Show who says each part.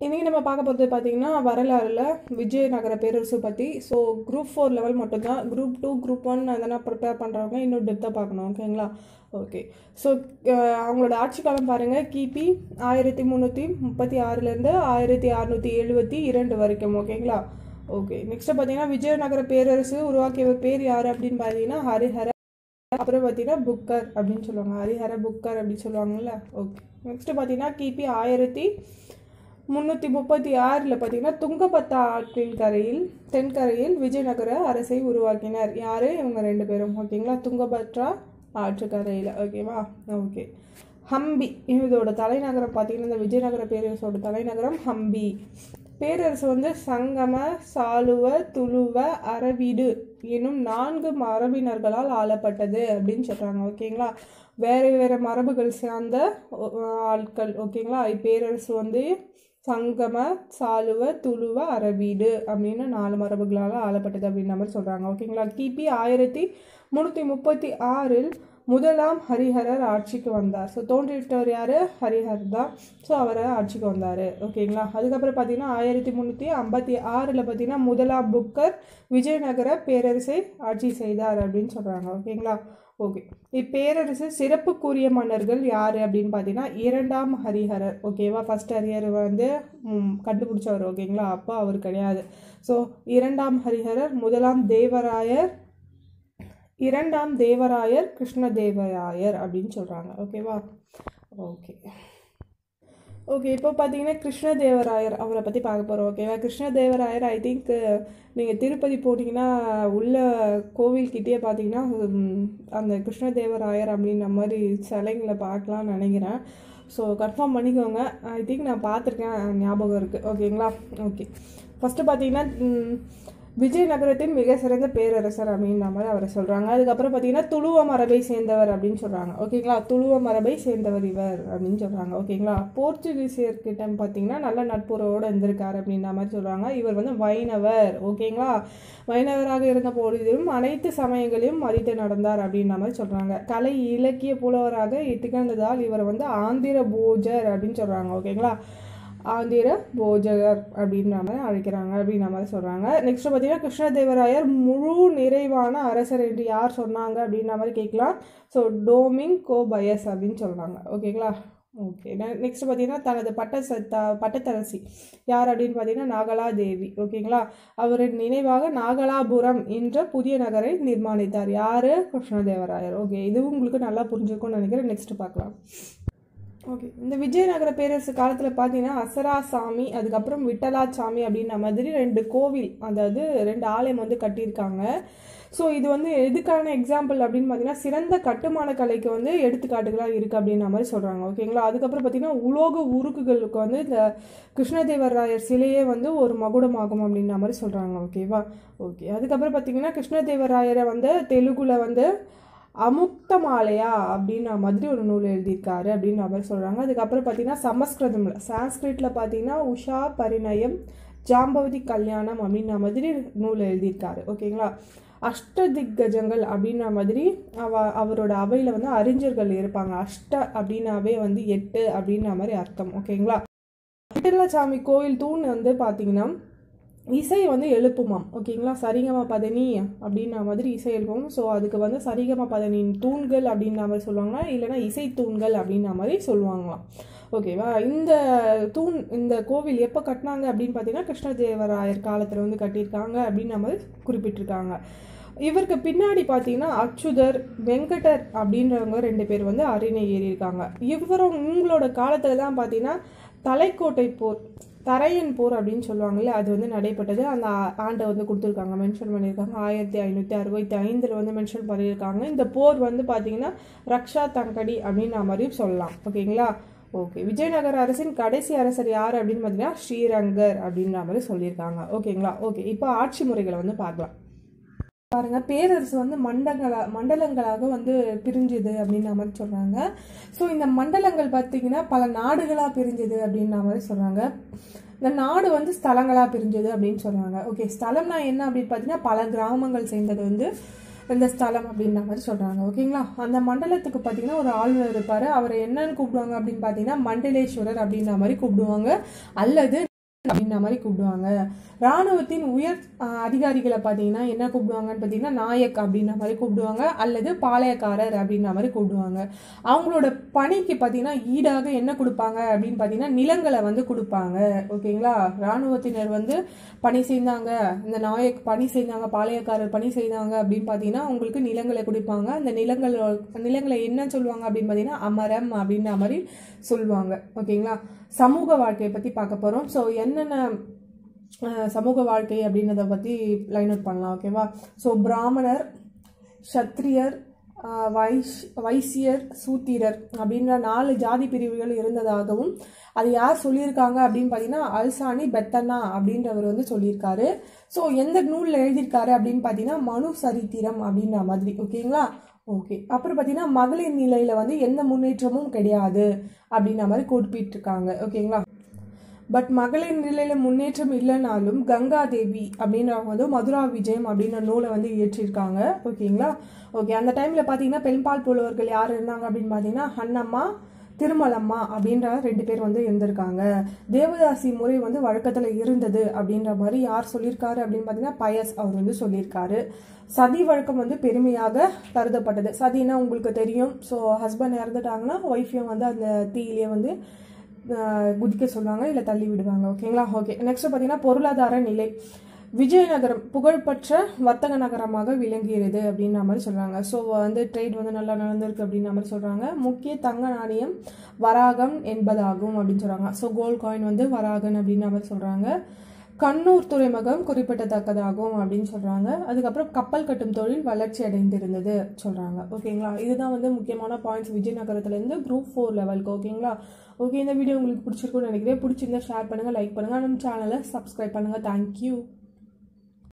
Speaker 1: இன்றைக்கி நம்ம பார்க்க போகிறது பார்த்தீங்கன்னா வரலாறுல விஜயநகர பேரரசு பற்றி ஸோ குரூப் ஃபோர் லெவல் மட்டும்தான் குரூப் டூ குரூப் ஒன் அதெல்லாம் ப்ரிப்பேர் பண்ணுறவங்க இன்னும் டெப்த்தாக பார்க்கணும் ஓகேங்களா ஓகே ஸோ அவங்களோட ஆட்சி காலம் பாருங்கள் கிபி ஆயிரத்தி முந்நூற்றி முப்பத்தி ஆறுலேருந்து ஆயிரத்தி அறநூற்றி எழுபத்தி இரண்டு வரைக்கும் ஓகேங்களா ஓகே நெக்ஸ்ட்டு பார்த்தீங்கன்னா விஜயநகர பேரரசு உருவாக்கியவர் பேர் யார் அப்படின்னு பார்த்தீங்கன்னா ஹரிஹர அப்புறம் பார்த்தீங்கன்னா புக்கர் அப்படின்னு சொல்லுவாங்க ஹரிஹர புக்கர் அப்படின்னு சொல்லுவாங்கல்ல ஓகே நெக்ஸ்ட்டு பார்த்தீங்கன்னா கிபி ஆயிரத்தி முந்நூற்றி முப்பத்தி ஆறில் பார்த்தீங்கன்னா துங்கபத்தா ஆற்றின் கரையில் தென்கரையில் விஜயநகர அரசை உருவாக்கினர் யார் இவங்க ரெண்டு பேரும் ஓகேங்களா துங்கபத்ரா ஆற்றுக்கரையில் ஓகேவா ஓகே ஹம்பி இதோட தலைநகரம் பார்த்தீங்கன்னா இந்த விஜயநகர பேரரசோட தலைநகரம் ஹம்பி பேரரசு வந்து சங்கம சாலுவ துளுவ அரவிடு எனும் நான்கு மரபினர்களால் ஆளப்பட்டது அப்படின்னு சொல்கிறாங்க ஓகேங்களா வேறு வேறு மரபுகள் சார்ந்த ஆட்கள் ஓகேங்களா இப்பேரரசு வந்து சங்கம சாலுவ துளுவ அரவீடு அப்படின்னு நாலு மரபுகளால் ஆளப்பட்டது அப்படின்ற மாதிரி சொல்கிறாங்க ஓகேங்களா கிபி ஆயிரத்தி முந்நூற்றி முப்பத்தி ஆறில் முதலாம் ஹரிஹரர் ஆட்சிக்கு வந்தார் ஸோ தோன்றிவிட்டவர் யார் ஹரிஹர் தான் ஸோ அவரை ஆட்சிக்கு வந்தார் ஓகேங்களா அதுக்கப்புறம் பார்த்தீங்கன்னா ஆயிரத்தி முந்நூற்றி ஐம்பத்தி ஆறில் பார்த்தீங்கன்னா முதலாம் புக்கர் விஜயநகர பேரரசை ஆட்சி செய்தார் அப்படின்னு சொல்கிறாங்க ஓகேங்களா ஓகே இப்பேரரசு சிறப்புக்குரிய மன்னர்கள் யார் அப்படின்னு பார்த்தீங்கன்னா இரண்டாம் ஹரிஹரர் ஓகேவா ஃபர்ஸ்ட் ஹரிஹர் வந்து கண்டுபிடிச்சவர் ஓகேங்களா அப்போ அவர் கிடையாது ஸோ இரண்டாம் ஹரிஹரர் முதலாம் தேவராயர் இரண்டாம் தேவராயர் கிருஷ்ணதேவராயர் அப்படின்னு சொல்கிறாங்க ஓகேவா ஓகே ஓகே இப்போ பார்த்தீங்கன்னா கிருஷ்ணதேவராயர் அவரை பற்றி பார்க்க போகிறோம் ஓகேவா கிருஷ்ணதேவராயர் ஐ திங்க் நீங்கள் திருப்பதி போட்டிங்கன்னா உள்ள கோவில்கிட்டே பார்த்தீங்கன்னா அந்த கிருஷ்ணதேவராயர் அப்படின்ற மாதிரி சிலைங்களை பார்க்கலாம்னு நினைக்கிறேன் ஸோ கன்ஃபார்ம் பண்ணிக்கோங்க ஐ திங்க் நான் பார்த்துருக்கேன் ஞாபகம் இருக்குது ஓகேங்களா ஓகே ஃபஸ்ட்டு பார்த்தீங்கன்னா விஜயநகரத்தின் மிக சிறந்த பேரரசர் அப்படின்ற மாதிரி அவரை சொல்கிறாங்க அதுக்கப்புறம் பார்த்தீங்கன்னா துளுவ மரபை சேர்ந்தவர் அப்படின்னு சொல்கிறாங்க ஓகேங்களா துளுவ மரபை சேர்ந்தவர் இவர் அப்படின்னு சொல்கிறாங்க ஓகேங்களா போர்ச்சுகீசியர்கிட்ட பார்த்தீங்கன்னா நல்ல நட்புறவோடு இருந்திருக்காரு அப்படின்ற மாதிரி சொல்கிறாங்க இவர் வந்து வைணவர் ஓகேங்களா வைணவராக இருந்த பொழுதிலும் அனைத்து சமயங்களையும் மறித்து நடந்தார் அப்படின்ற மாதிரி சொல்கிறாங்க கலை இலக்கிய புலவராக திகழ்ந்ததால் இவர் வந்து ஆந்திர போஜர் அப்படின்னு சொல்கிறாங்க ஓகேங்களா ஆந்திர போஜகர் அப்படின்ற மாதிரி அழைக்கிறாங்க அப்படின்ற மாதிரி சொல்கிறாங்க நெக்ஸ்ட் பார்த்தீங்கன்னா கிருஷ்ணதேவராயர் முழு நிறைவான அரசர் என்று யார் சொன்னாங்க அப்படின்ற மாதிரி கேட்கலாம் ஸோ டோமிங் கோபயஸ் அப்படின்னு சொல்கிறாங்க ஓகேங்களா ஓகே நெக்ஸ்ட் பார்த்தீங்கன்னா தனது பட்ட சத்தா பட்டத்தரசி யார் அப்படின்னு பார்த்தீங்கன்னா நாகலா தேவி ஓகேங்களா அவரின் நினைவாக நாகலாபுரம் என்ற புதிய நகரை நிர்மாணித்தார் யார் கிருஷ்ணதேவராயர் ஓகே இதுவும் உங்களுக்கு நல்லா புரிஞ்சுக்கும்னு நினைக்கிறேன் நெக்ஸ்ட் பார்க்கலாம் ஓகே இந்த விஜயநகர பேரரசு காலத்தில் பார்த்தீங்கன்னா அசராசாமி அதுக்கப்புறம் விட்டலாச்சாமி அப்படின்ற மாதிரி ரெண்டு கோவில் அதாவது ரெண்டு ஆலயம் வந்து கட்டியிருக்காங்க ஸோ இது வந்து எதுக்கான எக்ஸாம்பிள் அப்படின்னு பார்த்தீங்கன்னா சிறந்த கட்டுமான கலைக்கு வந்து எடுத்துக்காட்டுகளாக இருக்குது அப்படின்ற மாதிரி சொல்கிறாங்க ஓகேங்களா அதுக்கப்புறம் பார்த்தீங்கன்னா உலோக உருக்குகளுக்கு வந்து இந்த கிருஷ்ணதேவராயர் சிலையே வந்து ஒரு மகுடமாகும் அப்படின்ற மாதிரி சொல்கிறாங்க ஓகேவா ஓகே அதுக்கப்புறம் பார்த்தீங்கன்னா கிருஷ்ணதேவராயரை வந்து தெலுங்குல வந்து அமுக்தமாலையா அப்படின்ற மாதிரி ஒரு நூல் எழுதியிருக்காரு அப்படின்ற மாதிரி சொல்கிறாங்க அதுக்கப்புறம் பார்த்தீங்கன்னா சமஸ்கிருதமில் சான்ஸ்கிரிட்டில் பார்த்தீங்கன்னா உஷா பரிணயம் ஜாம்பவதி கல்யாணம் அப்படின்ற மாதிரி நூல் எழுதியிருக்காரு ஓகேங்களா அஷ்டதிக்கஜங்கள் அப்படின்ற மாதிரி அவ அவரோட அவையில் வந்து அறிஞர்கள் இருப்பாங்க அஷ்ட அப்படின்னாவே வந்து எட்டு அப்படின்ற மாதிரி அர்த்தம் ஓகேங்களா விட்டலாச்சாமி கோயில் தூண் வந்து பார்த்தீங்கன்னா இசை வந்து எழுப்புமாம் ஓகேங்களா சரிகம பதனி அப்படின்ற மாதிரி இசை எழுப்பும் ஸோ அதுக்கு வந்து சரிகம பதனின் தூண்கள் அப்படின்ற மாதிரி சொல்லுவாங்க இல்லைனா இசை தூண்கள் அப்படின்ற மாதிரி சொல்லுவாங்களாம் ஓகேவா இந்த தூண் இந்த கோவில் எப்போ கட்டினாங்க அப்படின்னு பார்த்தீங்கன்னா கிருஷ்ணதேவராயர் காலத்தில் வந்து கட்டியிருக்காங்க அப்படின்ற மாதிரி குறிப்பிட்டிருக்காங்க இவருக்கு பின்னாடி பார்த்தீங்கன்னா அச்சுதர் வெங்கடர் அப்படின்றவங்க ரெண்டு பேர் வந்து அரியணை ஏறியிருக்காங்க இவரும் உங்களோட காலத்தில் தான் பார்த்தீங்கன்னா தலைக்கோட்டை போர் தரையன் போர் அப்படின்னு சொல்லுவாங்கல்ல அது வந்து நடைபெற்றது அந்த ஆண்டை வந்து கொடுத்துருக்காங்க மென்ஷன் பண்ணியிருக்காங்க ஆயிரத்தி ஐநூற்றி அறுபத்தி ஐந்தில் வந்து மென்ஷன் பண்ணியிருக்காங்க இந்த போர் வந்து பார்த்தீங்கன்னா ரக்ஷா தங்கடி அப்படின்ற மாதிரியும் சொல்லலாம் ஓகேங்களா ஓகே விஜயநகர அரசின் கடைசி அரசர் யார் அப்படின்னு பார்த்தீங்கன்னா ஸ்ரீரங்கர் அப்படின்ற மாதிரி சொல்லியிருக்காங்க ஓகேங்களா ஓகே இப்போ ஆட்சி முறைகளை வந்து பார்க்கலாம் பாருங்க பேரரசு வந்து மண்டங்களா மண்டலங்களாக வந்து பிரிஞ்சுது அப்படின்ற மாதிரி சொல்றாங்க ஸோ இந்த மண்டலங்கள் பார்த்தீங்கன்னா பல நாடுகளாக பிரிஞ்சுது அப்படின்ற மாதிரி சொல்றாங்க இந்த நாடு வந்து ஸ்தலங்களாக பிரிஞ்சுது அப்படின்னு சொல்றாங்க ஓகே ஸ்தலம்னா என்ன அப்படின்னு பார்த்தீங்கன்னா பல கிராமங்கள் சேர்ந்தது வந்து இந்த ஸ்தலம் அப்படின்ற மாதிரி சொல்கிறாங்க ஓகேங்களா அந்த மண்டலத்துக்கு பார்த்தீங்கன்னா ஒரு ஆளுநர் இருப்பார் அவரை என்னன்னு கூப்பிடுவாங்க அப்படின்னு பார்த்தீங்கன்னா மண்டலேஸ்வரர் அப்படின்ற மாதிரி கூப்பிடுவாங்க அல்லது அப்படின்ற மாதிரி கூப்பிடுவாங்க ராணுவத்தின் உயர் அஹ், அதிகாரிகளை பார்த்தீங்கன்னா என்ன கூப்பிடுவாங்கன்னு பார்த்தீங்கன்னா நாயக் அப்படின்ற மாதிரி கூப்பிடுவாங்க அல்லது பாளையக்காரர் அப்படின்ற மாதிரி கூப்பிடுவாங்க அவங்களோட பணிக்கு பார்த்தீங்கன்னா ஈடாக என்ன கொடுப்பாங்க அப்படின்னு பார்த்தீங்கன்னா நிலங்களை வந்து கொடுப்பாங்க ஓகேங்களா ராணுவத்தினர் வந்து பணி செய்தாங்க இந்த நாயக் பணி செய்தாங்க பாளையக்காரர் பணி செய்தாங்க அப்படின்னு பார்த்தீங்கன்னா அவங்களுக்கு நிலங்களை கொடுப்பாங்க அந்த நிலங்கள் நிலங்களை என்ன சொல்லுவாங்க அப்படின்னு பார்த்தீங்கன்னா அமரம் அப்படின்ற மாதிரி சொல்லுவாங்க ஓகேங்களா சமூக வாழ்க்கையை பற்றி பார்க்க போகிறோம் ஸோ என்னென்ன அஹ், சமூக வாழ்க்கை அப்படின்றத பற்றி லைன் அவுட் பண்ணலாம் ஓகேவா ஸோ பிராமணர் சத்திரியர் ஆஹ், வைஷ் வைசியர் சூத்திரர் அப்படின்ற நாலு ஜாதி பிரிவுகள் இருந்ததாகவும் அது யார் சொல்லியிருக்காங்க அப்படின்னு பார்த்தீங்கன்னா அல்சானி பெத்தனா அப்படின்றவர் வந்து சொல்லியிருக்காரு ஸோ எந்த நூலில் எழுதியிருக்காரு அப்படின்னு பார்த்தீங்கன்னா மனு சரித்திரம் அப்படின்ற மாதிரி ஓகேங்களா ஓகே அப்புறம் பார்த்தீங்கன்னா மகளிர் நிலையில் வந்து எந்த முன்னேற்றமும் கிடையாது அப்படின்ற மாதிரி குறிப்பிட்டிருக்காங்க ஓகேங்களா பட் மகளிர் நிலையில் முன்னேற்றம் இல்லைனாலும் கங்கா தேவி அப்படின்றவங்க வந்து மதுரா விஜயம் அப்படின்ற நூலை வந்து இயற்றியிருக்காங்க ஓகேங்களா ஓகே அந்த டைமில் பார்த்தீங்கன்னா பெண்பால் புலவர்கள் யார் இருந்தாங்க அப்படின்னு பார்த்தீங்கன்னா ஹன்னம்மா திருமலம்மா அப்படின்ற ரெண்டு பேர் வந்து இருந்திருக்காங்க தேவதாசி முறை வந்து வழக்கத்தில் இருந்தது அப்படின்ற மாதிரி யார் சொல்லியிருக்காரு அப்படின்னு பார்த்தீங்கன்னா பயஸ் அவர் வந்து சொல்லியிருக்காரு சதி வழக்கம் வந்து பெருமையாக கருதப்பட்டது சதினா உங்களுக்கு தெரியும் ஸோ ஹஸ்பண்ட் இறந்துட்டாங்கன்னா ஒய்ஃபையும் வந்து அந்த தீயிலே வந்து ஆஹ் குதிக்க சொல்லுவாங்க இல்லை தள்ளி விடுவாங்க ஓகேங்களா ஓகே நெக்ஸ்ட் பார்த்தீங்கன்னா பொருளாதார நிலை விஜயநகரம் புகழ்பெற்ற வர்த்தக நகரமாக விளங்குகிறது அப்படின்ற மாதிரி சொல்கிறாங்க ஸோ வந்து ட்ரேட் வந்து நல்லா நடந்திருக்கு அப்படின்ற மாதிரி சொல்கிறாங்க முக்கிய தங்க நாணயம் வராகம் என்பதாகும் அப்படின்னு சொல்கிறாங்க ஸோ கோல்ட் காயின் வந்து வராகன் அப்படின்ற மாதிரி சொல்கிறாங்க கண்ணூர் துறைமுகம் குறிப்பிடத்தக்கதாகும் அப்படின்னு சொல்கிறாங்க அதுக்கப்புறம் கப்பல் கட்டும் தொழில் வளர்ச்சி அடைந்திருந்தது சொல்கிறாங்க ஓகேங்களா இதுதான் வந்து முக்கியமான பாயிண்ட்ஸ் விஜயநகரத்துலேருந்து குரூப் ஃபோர் லெவலுக்கு ஓகேங்களா ஓகே இந்த வீடியோ உங்களுக்கு பிடிச்சிருக்கும்னு நினைக்கிறேன் பிடிச்சிருந்தா ஷேர் பண்ணுங்கள் லைக் பண்ணுங்கள் நம்ம சேனலை சப்ஸ்கிரைப் பண்ணுங்கள் தேங்க்யூ